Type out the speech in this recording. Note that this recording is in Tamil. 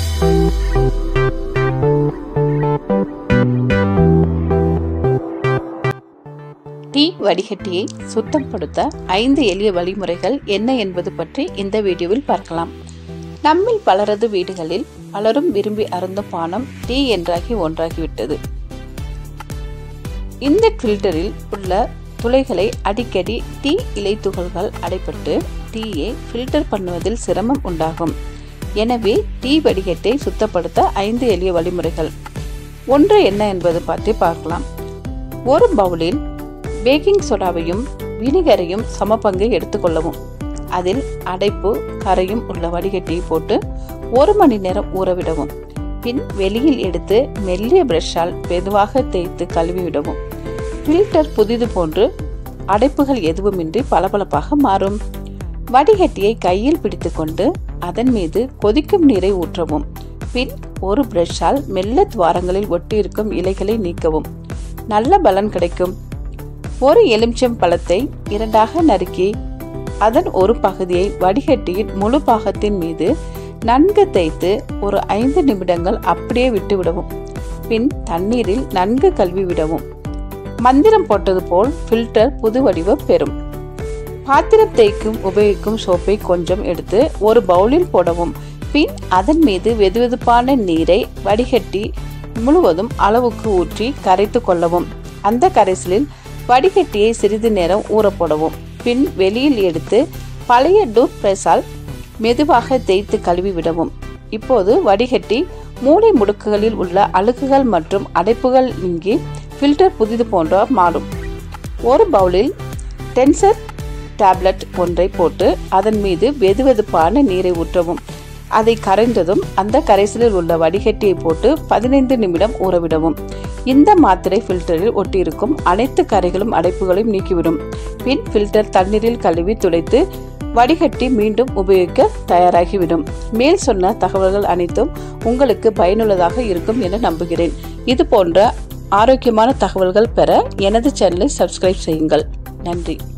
டீ வடிகட்டியை சுத்தப்படுத்த ஐந்து எளிய வழிமுறைகள் என்ன என்பது பற்றி இந்த வீடியோவில் பார்க்கலாம் நம்மில் பலரது வீடுகளில் பலரும் விரும்பி அருந்தும் பானம் டீ என்றாகி ஒன்றாகிவிட்டது இந்த ஃபில்டரில் உள்ள துளைகளை அடிக்கடி டீ இலை துகள்கள் அடைப்பட்டு டீயை ஃபில்டர் பண்ணுவதில் சிரமம் உண்டாகும் எனவே டீ வடிகட்டை சுத்தப்படுத்த ஐந்து எளிய வழிமுறைகள் ஒன்று என்ன என்பது பற்றி பார்க்கலாம் ஒரு பவுலில் பேக்கிங் சோடாவையும் வினிகரையும் சமபங்கு எடுத்துக்கொள்ளவும் அதில் அடைப்பு கரையும் உள்ள வடிகட்டியை போட்டு ஒரு மணி நேரம் ஊறவிடவும் பின் வெளியில் எடுத்து மெல்லிய பிரஷால் மெதுவாக தேய்த்து கழுவிவிடவும் ஃபில்டர் புதிது போன்று அடைப்புகள் எதுவுமின்றி பளபளப்பாக மாறும் வடிகட்டியை கையில் பிடித்துக்கொண்டு அதன் மீது கொதிக்கும் நீரை ஊற்றவும் பின் ஒரு பிரஷால் மெல்ல துவாரங்களில் ஒட்டியிருக்கும் இலைகளை நீக்கவும் நல்ல பலன் கிடைக்கும் ஒரு எலுமிச்சம் பழத்தை இரண்டாக நறுக்கி அதன் ஒரு பகுதியை வடிகட்டியின் முழு பாகத்தின் மீது நன்கு தேய்த்து ஒரு ஐந்து நிமிடங்கள் அப்படியே விட்டு விடவும் பின் தண்ணீரில் நன்கு கழுவி விடவும் மந்திரம் போட்டது போல் ஃபில்டர் புது வடிவம் பெறும் பாத்திரம் தேய்க்கும் உபயோகிக்கும் சோப்பை கொஞ்சம் எடுத்து ஒரு பவுலில் போடவும் பின் அதன் மீது வெதுவெதுப்பான நீரை வடிகட்டி முழுவதும் அளவுக்கு ஊற்றி கரைத்து கொள்ளவும் அந்த கரைசலில் வடிகட்டியை சிறிது நேரம் ஊற போடவும் பின் வெளியில் எடுத்து பழைய டூத் பிரஸால் மெதுவாக தேய்த்து கழுவி விடவும் இப்போது வடிகட்டி மூளை முடுக்குகளில் உள்ள அழுக்குகள் மற்றும் அடைப்புகள் நீங்கி ஃபில்டர் புதிது போன்ற மாறும் ஒரு பவுலில் டென்சர் டேப்லெட் ஒன்றை போட்டு அதன் மீது வெதுவெதுப்பான நீரை ஊற்றவும் அதை கரைந்ததும் அந்த கரைசலில் உள்ள வடிகட்டியை போட்டு பதினைந்து நிமிடம் ஊறவிடவும் இந்த மாத்திரை ஃபில்டரில் ஒட்டியிருக்கும் அனைத்து கரைகளும் அடைப்புகளையும் நீக்கிவிடும் பின் ஃபில்டர் தண்ணீரில் கழுவி துடைத்து வடிகட்டி மீண்டும் உபயோகிக்க தயாராகிவிடும் மேல் சொன்ன தகவல்கள் அனைத்தும் உங்களுக்கு பயனுள்ளதாக இருக்கும் என நம்புகிறேன் இது போன்ற ஆரோக்கியமான தகவல்கள் பெற எனது சேனலை சப்ஸ்கிரைப் செய்யுங்கள் நன்றி